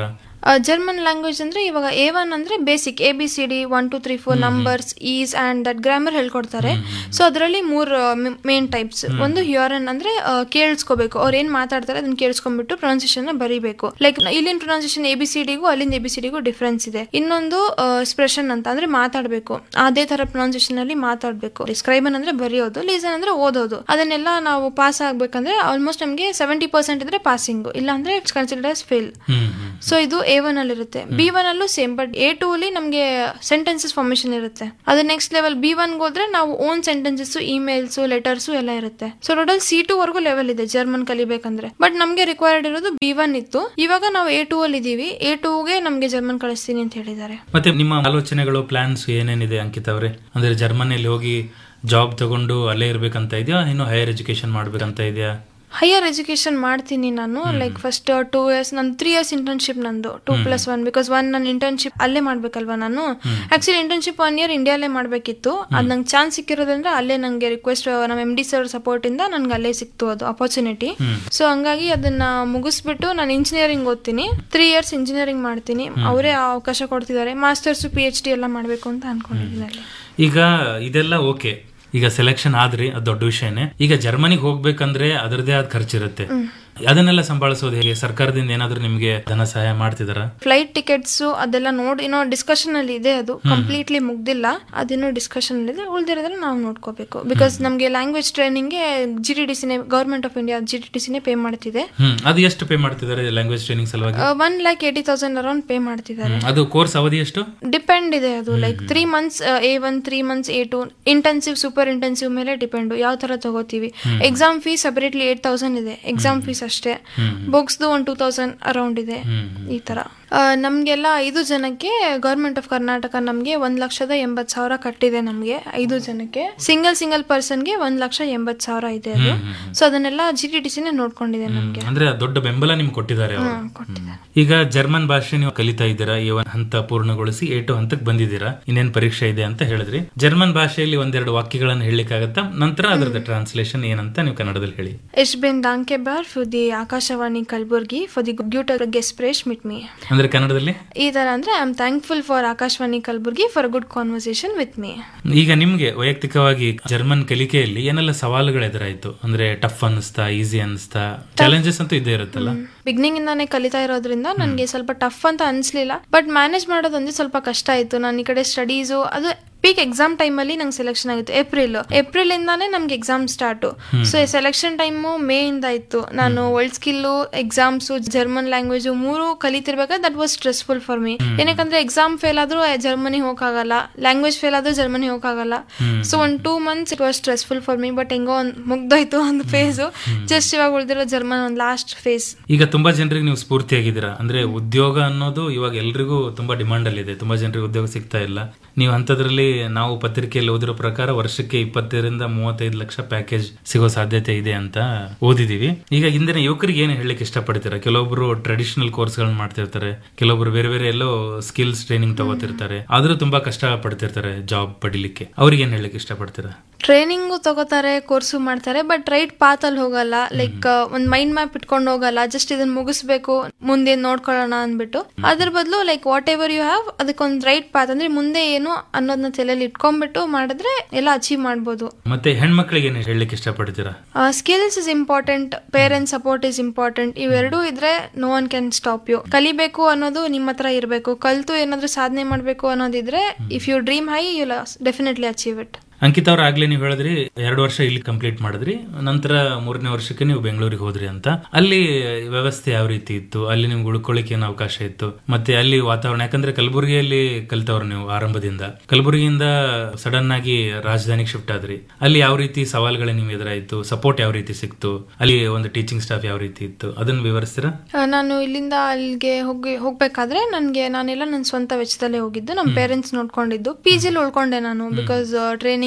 ಜರ್ಮನ್ ಲ್ಯಾಂಗ್ವೇಜ್ ಅಂದ್ರೆ ಇವಾಗ ಎ ಒನ್ ಅಂದ್ರೆ basic A B C D one two three four numbers is and that grammar ಹೇಳ್ಕೊಡ್ತಾರೆ ಸೊ ಅದರಲ್ಲಿ ಮೂರು ಮೇನ್ ಟೈಪ್ಸ್ ಒಂದು ಹ್ಯೂರನ್ ಅಂದ್ರೆ ಆ, ಕೇಳಿಸ್ಕೋಬೇಕು ಅವ್ರು ಏನ್ ಮಾತಾಡ್ತಾರೆ ಅದನ್ನ ಕೇಳಿಸ್ಕೊಂಡ್ಬಿಟ್ಟು ಪ್ರೊನೌನ್ಸಿಯೇಷನ್ ಬರೀಬೇಕು ಲೈಕ್ ಇಲ್ಲಿನ ಪ್ರೊನೌನ್ಸಿಯೇಷನ್ ಎ ಬಿ ಸಿ ಡಿಗೂ ಅಲ್ಲಿಂದ ಎ ಬಿ ಸಿ ಡಿಗೂ ಡಿಫ್ರೆನ್ಸ್ ಇದೆ ಇನ್ನೊಂದು ಎಕ್ಸ್ಪ್ರೆಷನ್ ಅಂತ ಅಂದ್ರೆ ಮಾತಾಡ್ಬೇಕು ಅದೇ ತರ ಪ್ರೊನೌನ್ಸಿಯೇಷನ್ ಅಲ್ಲಿ ಮಾತಾಡ್ಬೇಕು ಡಿಸ್ಕ್ರೈಬನ್ ಅಂದ್ರೆ ಬರೆಯೋದು ಲೀಸನ್ ಅಂದ್ರೆ ಓದೋದು ಅದನ್ನೆಲ್ಲ ನಾವು ಪಾಸ್ ಆಗ್ಬೇಕಂದ್ರೆ ಆಲ್ಮೋಸ್ಟ್ ನಮಗೆ ಸೆವೆಂಟಿ ಪರ್ಸೆಂಟ್ ಇದ್ರೆ ಪಾಸಿಂಗ್ ಇಲ್ಲ ಅಂದ್ರೆ it's considered as fail hmm hmm so ಇದು ಎ ಒನ್ ಅಲ್ಲಿ ಇರುತ್ತೆ ಬಿ ಒನ್ ಅಲ್ಲೂ ಸೇಮ್ ಬಟ್ ಎ ಟೂ ಅಲ್ಲಿ ನಮಗೆ ಸೆಂಟೆನ್ಸಸ್ ಫಾರ್ಮೇಶನ್ ಇರುತ್ತೆ ಅದು ನೆಕ್ಸ್ಟ್ ಲೆವೆಲ್ ಬಿ ಒನ್ ಹೋದ್ರೆ ನಾವು ಓನ್ ಸೆಂಟೆನ್ಸಸ್ ಇಮೇಲ್ಸ್ ಲೆಟರ್ಸ್ ಎಲ್ಲ ಇರುತ್ತೆ ಸೊ ಟೋಟಲ್ ಸಿ ಟು ವರ್ಗೂ ಲೆವೆಲ್ ಇದೆ ಜರ್ಮನ್ ಕಲಿಬೇಕಂದ್ರೆ ಬಟ್ ನಮಗೆ ರಿಕ್ವೈರ್ಡ್ ಇರೋದು ಬಿ ಒನ್ ಇತ್ತು ಇವಾಗ ನಾವು ಎ ಟೂ ಅಲ್ಲಿ ಇದೀವಿ ಎ ಟೂಗೆ ನಮಗೆ ಜರ್ಮನ್ ಕಳಿಸ್ತೀನಿ ಅಂತ ಹೇಳಿದ್ದಾರೆ ಮತ್ತೆ ನಿಮ್ಮ ಆಲೋಚನೆಗಳು ಪ್ಲಾನ್ಸ್ ಏನೇನಿದೆ ಅಂಕಿತ್ ಅವರೇ ಅಂದ್ರೆ ಜರ್ಮನಿಯಲ್ಲಿ ಹೋಗಿ ಜಾಬ್ ತಗೊಂಡು ಅಲ್ಲೇ ಇರ್ಬೇಕಂತ ಇದೆಯಾ ಇನ್ನು ಹೈಯರ್ ಎಜುಕೇಶನ್ ಮಾಡ್ಬೇಕಂತ ಇದೆಯಾ ಹೈಯರ್ ಎಜುಕೇಶನ್ ಮಾಡ್ತೀನಿ ನಾನು ಲೈಕ್ ಫಸ್ಟ್ ಟೂ ಇಯರ್ಸ್ ನಾನು ತ್ರೀ ಇಯರ್ಸ್ ಇಂಟರ್ನ್ಶಿಪ್ ನಂದು two plus one because one ನನ್ನ ಇಂಟರ್ನ್ಶಿಪ್ ಅಲ್ಲೇ ಮಾಡ್ಬೇಕಲ್ವಾ ನಾನು ಆಕ್ಚುಲಿ ಇಂಟರ್ನ್ಶಿಪ್ ಒನ್ ಇಯರ್ ಇಂಡಿಯಾಲೇ ಮಾಡಬೇಕಿತ್ತು ಅದು ನಂಗೆ ಚಾನ್ಸ್ ಸಿಕ್ಕಿರೋದ್ರಿಂದ ಅಲ್ಲೇ ನಂಗೆ ರಿಕ್ವೆಸ್ಟ್ ನಮ್ಮ ಎಮ್ ಡಿ ಸರ್ ಸಪೋರ್ಟ್ ಇಂದ ನನ್ಗೆ ಅಲ್ಲೇ ಸಿಕ್ತು ಅದು ಅಪರ್ಚುನಿಟಿ ಸೊ ಹಂಗಾಗಿ ಅದನ್ನ ಮುಗಿಸ್ಬಿಟ್ಟು ನಾನು ಇಂಜಿನಿಯರಿಂಗ್ ಓದ್ತೀನಿ ತ್ರೀ ಇಯರ್ಸ್ ಇಂಜಿನಿಯರಿಂಗ್ ಮಾಡ್ತೀನಿ ಅವರೇ ಅವಕಾಶ ಕೊಡ್ತಿದ್ದಾರೆ ಮಾಸ್ಟರ್ಸ್ ಪಿ ಎಚ್ ಡಿ ಎಲ್ಲ ಮಾಡಬೇಕು ಅಂತ ಅನ್ಕೊಂಡಿದ್ದೀನಿ ಅಲ್ಲಿ ಈಗ ಇದೆಲ್ಲ ಓಕೆ ಈಗ ಸೆಲೆಕ್ಷನ್ ಆದ್ರಿ ಅದು ದೊಡ್ಡ ವಿಷಯನೇ ಈಗ ಜರ್ಮನಿಗೆ ಹೋಗ್ಬೇಕಂದ್ರೆ ಅದರದೇ ಆದ ಖರ್ಚಿರುತ್ತೆ ಅದನ್ನೆಲ್ಲ ಸಂಭಾಳಿಸೋದು ಹೇಗೆ ಸರ್ಕಾರದಿಂದ ಏನಾದ್ರೂ ನಿಮ್ಗೆ ಧನ ಸಹಾಯ ಮಾಡ್ತಿದಾರ ಫ್ಲೈಟ್ ಟಿಕೆಟ್ಸ್ ಅದೆಲ್ಲ ನೋಡಿ ಏನೋ ಡಿಸ್ಕಷನ್ ಅಲ್ಲಿ ಇದೆ ಅದು ಕಂಪ್ಲೀಟ್ಲಿ ಮುಗ್ದಿಲ್ಲ ಅದೇನೋ ಡಿಸ್ಕಷನ್ ಅಲ್ಲಿ ಇದೆ ಉಳ್ದಿರೋದ್ರೆ ನಾವು ನೋಡ್ಕೋಬೇಕು ಬಿಕಾಸ್ ನಮಗೆ ಲ್ಯಾಂಗ್ವೇಜ್ ಟ್ರೈನಿಂಗ್ಗೆ ಜಿ ಟಿ ಡಿ ಸಿನೇ government of India G T D ಸಿನೇ ಪೇ ಮಾಡ್ತಿದೆ ಹ್ಮ್ ಅದು ಎಷ್ಟು ಪೇ ಮಾಡ್ತಿದ್ದಾರೆ ಲ್ಯಾಂಗ್ವೇಜ್ ಟ್ರೈನಿಂಗ್ ಸಲುವಾಗಿ one lakh eighty thousand around pay ಮಾಡ್ತಿದ್ದಾರೆ ಹ್ಮ್. ಅದು ಕೋರ್ಸ್ ಅವಧಿ ಎಷ್ಟು ಡಿಪೆಂಡ್ ಇದೆ ಅದು like three months A one three months A two intensive super intensive ಮೇಲೆ ಡಿಪೆಂಡ್ ಯಾವ ತರ ತಗೋತೀವಿ exam fees separately eight thousand ಇದೆ ಎಕ್ಸಾಮ್ ಫೀಸ್ ಅಷ್ಟೇ ಬುಕ್ಸ್ದು ಒಂದು ಟೂ ತೌಸಂಡ್ ಅರೌಂಡ್ ಇದೆ ಈ ತರ ಆ, ನಮ್ಗೆಲ್ಲ ಐದು ಜನಕ್ಕೆ ಗೌರ್ಮೆಂಟ್ ಆಫ್ ಕರ್ನಾಟಕ ನಮ್ಗೆ ಒಂದ್ ಲಕ್ಷದ ಎಂಬತ್ ಸಾವಿರ ಕಟ್ಟಿದೆ ನಮ್ಗೆ ಐದು ಜನಕ್ಕೆ ಸಿಂಗಲ್ ಸಿಂಗಲ್ ಪರ್ಸನ್ಗೆ ಒಂದ್ ಲಕ್ಷ ಎಂಬತ್ ಸಾವಿರ ಇದೆ ಅದು ಸೊ ಅದನ್ನೆಲ್ಲ ಜಿ ಟಿ ಟಿ ಸಿನೇ ನೋಡ್ಕೊಂಡಿದೆ ನಮ್ಗೆ ಅಂದ್ರೆ ದೊಡ್ಡ ಬೆಂಬಲ ನಿಮ್ಗೆ ಕೊಟ್ಟಿದ್ದಾರೆ ಅವರು ಕೊಟ್ಟಿದ್ದಾರೆ ಈಗ ಜರ್ಮನ್ ಭಾಷೆ ನೀವು ಕಲಿತಾ ಇದ್ದೀರಾ ಈ ಒಂದು ಹಂತ ಪೂರ್ಣಗೊಳಿಸಿ ಏಟು ಹಂತಕ್ಕೆ ಬಂದಿದ್ದೀರಾ ಇನ್ನೇನ್ ಪರೀಕ್ಷೆ ಇದೆ ಅಂತ ಹೇಳಿದ್ರಿ ಜರ್ಮನ್ ಭಾಷೆಯಲ್ಲಿ ಒಂದೆರಡು ವಾಕ್ಯಗಳನ್ನು ಹೇಳಲಿಕ್ಕಾಗತ್ತಾ ನಂತರ ಅದರದ ಟ್ರಾನ್ಸ್ಲೇಷನ್ ಏನಂತ ನೀವು ಕನ್ನಡದಲ್ಲಿ ಹೇಳಿ Ich bin dankbar für die Akashvani Kalaburagi for the good ಗೆಸ್ಪ್ರೇಶ್ ಮಿಟ್ ಮೀ ಅಂದ್ರೆ ಕನ್ನಡದಲ್ಲಿ ಈ ತರ ಅಂದ್ರೆ I am thankful for Akashvani Kalaburagi for good conversation with me ಈಗ ನಿಮ್ಗೆ ವೈಯಕ್ತಿಕವಾಗಿ ಜರ್ಮನ್ ಕಲಿಕೆಯಲ್ಲಿ ಏನೆಲ್ಲ ಸವಾಲುಗಳು ಎದುರಾಯ್ತು ಅಂದ್ರೆ ಟಫ್ ಅನಿಸ್ತಾ ಈಸಿ ಅನಿಸ್ತಾ ಚಾಲೆಂಜಸ್ ಅಂತೂ ಇದ್ದೇ ಇರುತ್ತಲ್ಲ ಬಿಗ್ನಿಂಗ್ ಇಂದಾನೆ ಕಲಿತಾ ಇರೋದ್ರಿಂದ ನನಗೆ ಸ್ವಲ್ಪ ಟಫ್ ಅಂತ ಅನ್ಸ್ಲಿಲ್ಲ ಬಟ್ ಮ್ಯಾನೇಜ್ ಮಾಡೋದೊಂದೇ ಸ್ವಲ್ಪ ಕಷ್ಟ ಆಯ್ತು ನಾನು ಈ ಕಡೆ ಸ್ಟಡೀಸು ಅದು ಪೀಕ್ ಎಕ್ಸಾಮ್ ಟೈಮಲ್ಲಿ ನಂಗೆ ಸೆಲೆಕ್ಷನ್ ಆಗಿತ್ತು ಏಪ್ರಿಲ್ ಏಪ್ರಿಲ್ ಇಂದಾನೆ ನಮ್ಗೆ exam start so selection time May ಇಂದ ಇತ್ತು ನಾನು world skill exams German language ಮೂರು ಕಲಿತಿರ್ಬೇಕಾದ್ರೆ that was stressful for me ಏನಕ್ಕಂದ್ರೆ ಎಕ್ಸಾಮ್ ಫೇಲ್ ಆದ್ರೂ ಜರ್ಮನಿ ಹೋಗಕ್ಕಾಗಲ್ಲ ಲ್ಯಾಂಗ್ವೇಜ್ ಫೇಲ್ ಆದ್ರೂ ಜರ್ಮನಿ ಹೋಗಕ್ಕಾಗಲ್ಲ ಸೊ ಒಂದು two months it was stressful for me but ಹೆಂಗೋ ಒಂದು ಮುಗ್ದೋಯ್ತು ಒಂದು ಫೇಸು ಜಸ್ಟ್ ಇವಾಗ ಉಳಿದಿರೋ ಜರ್ಮನ್ ಒಂದು ಲಾಸ್ಟ್ ಫೇಸ್ ಈಗ ತುಂಬಾ ಜನರಿಗೆ ನೀವು ಸ್ಫೂರ್ತಿಯಾಗಿದ್ದೀರಾ ಅಂದ್ರೆ ಉದ್ಯೋಗ ಅನ್ನೋದು ಇವಾಗ ಎಲ್ರಿಗೂ ತುಂಬಾ ಡಿಮಾಂಡ್ ಅಲ್ಲಿ ಇದೆ ತುಂಬಾ ಜನರಿಗೆ ಉದ್ಯೋಗ ಸಿಗ್ತಾ ಇಲ್ಲ ನೀವು ಅಂತದ್ರಲ್ಲಿ ನಾವು ಪತ್ರಿಕೆಯಲ್ಲಿ ಓದಿರೋ ಪ್ರಕಾರ ವರ್ಷಕ್ಕೆ ಇಪ್ಪತ್ತರಿಂದ ಮೂವತ್ತೈದು ಲಕ್ಷ ಪ್ಯಾಕೇಜ್ ಸಿಗೋ ಸಾಧ್ಯತೆ ಇದೆ ಅಂತ ಓದಿದೀವಿ ಈಗ ಇಂದಿನ ಯುವಕರಿಗೆ ಏನು ಹೇಳಲಿಕ್ಕೆ ಇಷ್ಟಪಡ್ತೀರಾ ಕೆಲವೊಬ್ರು ಟ್ರೆಡಿಷನಲ್ ಕೋರ್ಸ್ ಗಳನ್ನ ಮಾಡ್ತಿರ್ತಾರೆ ಕೆಲವೊಬ್ರು ಬೇರೆ ಬೇರೆ ಎಲ್ಲೋ ಸ್ಕಿಲ್ಸ್ ಟ್ರೈನಿಂಗ್ ತಗೋತಿರ್ತಾರೆ ಆದ್ರೂ ತುಂಬಾ ಕಷ್ಟ ಪಡ್ತಿರ್ತಾರೆ ಜಾಬ್ ಪಡಿಲಿಕ್ಕೆ ಅವ್ರಿಗೆ ಏನ್ ಹೇಳಲಿಕ್ಕೆ ಇಷ್ಟಪಡ್ತೀರಾ ಟ್ರೈನಿಂಗು ತಗೋತಾರೆ ಕೋರ್ಸು ಮಾಡ್ತಾರೆ ಬಟ್ ರೈಟ್ ಪಾತಲ್ಲಿ ಹೋಗಲ್ಲ ಲೈಕ್ ಒಂದು ಮೈಂಡ್ ಮ್ಯಾಪ್ ಇಟ್ಕೊಂಡು ಹೋಗಲ್ಲ ಜಸ್ಟ್ ಇದನ್ನ ಮುಗಿಸ್ಬೇಕು ಮುಂದೆ ನೋಡ್ಕೊಳ್ಳೋಣ ಅಂದ್ಬಿಟ್ಟು ಅದ್ರ ಬದಲು like whatever you have ಅದಕ್ಕೊಂದು ರೈಟ್ ಪಾತ್ ಅಂದ್ರೆ ಮುಂದೆ ಏನು ಅನ್ನೋದನ್ನ ತಲೆಯಲ್ಲಿ ಇಟ್ಕೊಂಡ್ಬಿಟ್ಟು ಮಾಡಿದ್ರೆ ಎಲ್ಲ ಅಚೀವ್ ಮಾಡ್ಬೋದು ಮತ್ತೆ ಹೆಣ್ಮಕ್ಳಿಗೆ ಏನು ಹೇಳಲಿಕ್ಕೆ ಇಷ್ಟಪಡ್ತೀರಾ skills is important parents support is important ಇವೆರಡೂ ಇದ್ರೆ no one can stop you ಕಲಿಬೇಕು ಅನ್ನೋದು ನಿಮ್ಮ ಹತ್ರ ಇರಬೇಕು ಕಲ್ತು ಏನಾದ್ರೂ ಸಾಧನೆ ಮಾಡಬೇಕು ಅನ್ನೋದಿದ್ರೆ if you dream high you definitely achieve it Ankit ಅವ್ರ ಆಗ್ಲೇ ನೀವು ಹೇಳಿದ್ರಿ ಎರಡು ವರ್ಷ ಇಲ್ಲಿ ಕಂಪ್ಲೀಟ್ ಮಾಡಿದ್ರಿ ನಂತರ ಮೂರನೇ ವರ್ಷಕ್ಕೆ ನೀವು ಬೆಂಗಳೂರಿಗೆ ಹೋದ್ರಿ ಅಂತ ಅಲ್ಲಿ ವ್ಯವಸ್ಥೆ ಯಾವ ರೀತಿ ಇತ್ತು ಅಲ್ಲಿ ನಿಮ್ಗೆ ಉಳ್ಕೊಳ್ಳಿಕ್ಕೆ ಏನು ಅವಕಾಶ ಇತ್ತು ಮತ್ತೆ ಅಲ್ಲಿ ವಾತಾವರಣ ಯಾಕಂದ್ರೆ ಕಲಬುರಗಿಯಲ್ಲಿ ಕಲಿತವ್ರು ನೀವು ಆರಂಭದಿಂದ ಕಲಬುರಗಿಯಿಂದ ಸಡನ್ ಆಗಿ ರಾಜಧಾನಿಗೆ ಶಿಫ್ಟ್ ಆದ್ರಿ ಅಲ್ಲಿ ಯಾವ ರೀತಿ ಸವಾಲುಗಳು ನಿಮ್ಗೆ ಎದುರಾಯ್ತು ಸಪೋರ್ಟ್ ಯಾವ ರೀತಿ ಸಿಕ್ತು ಅಲ್ಲಿ ಒಂದು ಟೀಚಿಂಗ್ ಸ್ಟಾಫ್ ಯಾವ ರೀತಿ ಇತ್ತು ಅದನ್ನ ವಿವರಿಸ್ತೀರಾ ಆ, ನಾನು ಇಲ್ಲಿಂದ ಅಲ್ಲಿಗೆ ಹೋಗಿ ಹೋಗ್ಬೇಕಾದ್ರೆ ನನಗೆ ನಾನೆಲ್ಲ ನನ್ನ ಸ್ವಂತ ವೆಚ್ಚದಲ್ಲೇ ಹೋಗಿದ್ದು ನಮ್ಮ ಪೇರೆಂಟ್ಸ್ ನೋಡ್ಕೊಂಡಿದ್ದು ಪಿ ಜಿಲಿ ಉಳ್ಕೊಂಡೆ ನಾನು ಬಿಕಾಸ್ ಟ್ರೈನಿಂಗ್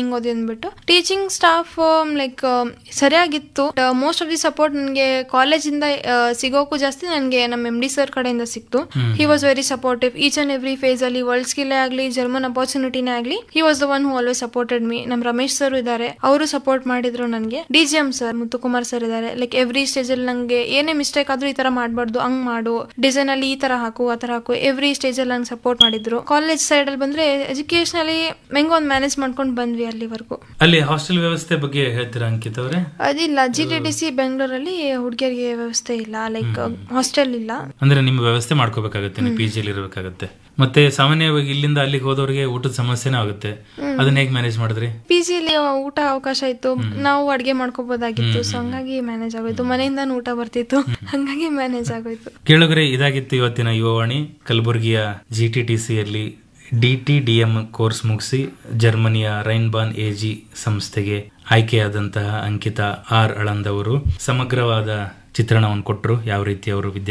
ಟ್ರೈನಿಂಗ್ ಓದಿ ಅಂದ್ಬಿಟ್ಟು ಟೀಚಿಂಗ್ ಸ್ಟಾಫ್ ಲೈಕ್ ಸರಿಯಾಗಿತ್ತು ಮೋಸ್ಟ್ ಆಫ್ ದಿ ಸಪೋರ್ಟ್ ನನಗೆ ಕಾಲೇಜಿಂದ ಸಿಗೋಕ್ಕೂ ಜಾಸ್ತಿ ನನಗೆ ನಮ್ಮ ಎಮ್ ಡಿ ಸರ್ ಕಡೆಯಿಂದ ಸಿಕ್ತು he was very supportive each and every phase ಅಲ್ಲಿ ವರ್ಲ್ಡ್ ಸ್ಕಿಲ್ ಆಗಲಿ ಜರ್ಮನ್ ಅಪಾರ್ಚುನಿಟಿನೇ ಆಗಲಿ he was the one who always supported me ನಮ್ಮ ರಮೇಶ್ ಸರ್ ಇದ್ದಾರೆ ಅವರು ಸಪೋರ್ಟ್ ಮಾಡಿದ್ರು ನನಗೆ D G M sir Muthukumar sir ಇದ್ದಾರೆ ಲೈಕ್ ಎವ್ರಿ ಸ್ಟೇಜ್ ಅಲ್ಲಿ ನಂಗೆ ಏನೇ ಮಿಸ್ಟೇಕ್ ಆದ್ರೂ ಈ ತರ ಮಾಡಬಾರ್ದು ಹಂಗ್ ಮಾಡು ಡಿಸೈನ್ ಅಲ್ಲಿ ಈ ತರ ಹಾಕು ಆ ತರ ಹಾಕು ಎವ್ರಿ ಸ್ಟೇಜ್ ಅಲ್ಲಿ ನಂಗೆ ಸಪೋರ್ಟ್ ಮಾಡಿದ್ರು ಕಾಲೇಜ್ ಸೈಡ್ ಅಲ್ಲಿ ಬಂದ್ರೆ ಎಜುಕೇಶನಲಿ ಹೆಂಗ ಒಂದ್ ಮ್ಯಾನೇಜ್ ಮಾಡ್ಕೊಂಡು ಬಂದ್ವಿ ಅಲ್ಲಿವರೆಗೂ ಅಲ್ಲಿ ಹಾಸ್ಟೆಲ್ ವ್ಯವಸ್ಥೆ ಬಗ್ಗೆ ಹೇಳ್ತೀರಾ ಅಂಕಿತ್ ಅವರೇ ಅದಿಲ್ಲ ಜಿ ಟಿ ಟಿ ಸಿ ಬೆಂಗಳೂರಲ್ಲಿ ಹುಡುಗಿಯರಿಗೆ ವ್ಯವಸ್ಥೆ ಇಲ್ಲ ಲೈಕ್ ಹಾಸ್ಟೆಲ್ ಇಲ್ಲ ಅಂದ್ರೆ ನಿಮ್ಮ ವ್ಯವಸ್ಥೆ ಮಾಡ್ಕೋಬೇಕಾಗತ್ತೆ ನೀವು ಪಿ ಜಿಲಿ ಇರಬೇಕಾಗತ್ತೆ ಮತ್ತೆ ಸಾಮಾನ್ಯವಾಗಿ ಇಲ್ಲಿಂದ ಅಲ್ಲಿಗೆ ಹೋದವ್ರಿಗೆ ಊಟದ ಸಮಸ್ಯೆನೂ ಆಗುತ್ತೆ ಅದನ್ನ ಹೇಗೆ ಮ್ಯಾನೇಜ್ ಮಾಡಿದ್ರಿ ಪಿ ಜಿಲಿ ಊಟ ಅವಕಾಶ ಇತ್ತು ನಾವು ಅಡ್ಗೆ ಮಾಡ್ಕೋಬಹುದಾಗಿತ್ತು ಸೊ ಹಂಗಾಗಿ ಮ್ಯಾನೇಜ್ ಆಗೋಯ್ತು ಮನೆಯಿಂದಾನು ಊಟ ಬರ್ತಿತ್ತು ಹಂಗಾಗಿ ಮ್ಯಾನೇಜ್ ಆಗೋಯ್ತು ಕೇಳುಗರೆ ಇದಾಗಿತ್ತು ಇವತ್ತಿನ ಯುವವಾಣಿ ಕಲಬುರಗಿಯ ಜಿ ಟಿ ಟಿ ಸಿಯಲ್ಲಿ D T D M course ಮುಗಿಸಿ ಜರ್ಮನಿಯ ರೈನ್ಬಾನ್ ಎಜಿ ಸಂಸ್ಥೆಗೆ ಆಯ್ಕೆಯಾದಂತಹ ಅಂಕಿತಾ ಆರ್ ಅಳಂದವರು ಸಮಗ್ರವಾದ ಚಿತ್ರಣವನ್ನು ಕೊಟ್ಟರು ಯಾವ ರೀತಿ ಅವರು ವಿದ್ಯಾ